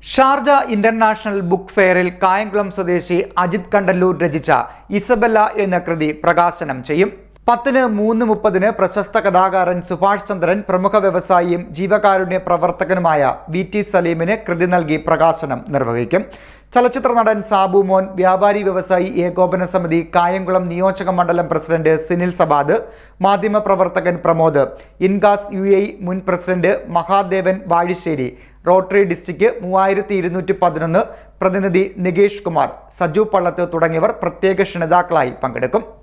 Sharjah international book ഫെയറിൽ കായംകുളം സ്വദേശി അജിത് കണ്ടല്ലൂർ രചിച്ച ഇസബെല്ല എന്ന കൃതി പ്രകാശനം ചെയ്യും പത്തിന് മൂന്ന് മുപ്പതിന് പ്രശസ്ത കഥാകാരൻ സുഭാഷ് ചന്ദ്രൻ പ്രമുഖ വ്യവസായിയും ജീവകാരുണ്യ പ്രവർത്തകനുമായ വി ടി സലീമിന് കൃതി നൽകി പ്രകാശനം നിർവഹിക്കും ചലച്ചിത്ര നടൻ സാബു മോൻ വ്യാപാരി വ്യവസായി ഏകോപന സമിതി കായംകുളം നിയോജക മണ്ഡലം പ്രസിഡന്റ് സിനിൽ സബാദ് മാധ്യമപ്രവർത്തകൻ പ്രമോദ് ഇൻഗാസ് യു എ മുൻ president Mahadevan Vazhisseri rotary district മൂവായിരത്തി ഇരുന്നൂറ്റി പതിനൊന്ന് പ്രതിനിധി നികേഷ് കുമാർ സജു പള്ളത്ത് തുടങ്ങിയവർ പ്രത്യേക ക്ഷണിതാക്കളായി പങ്കെടുക്കും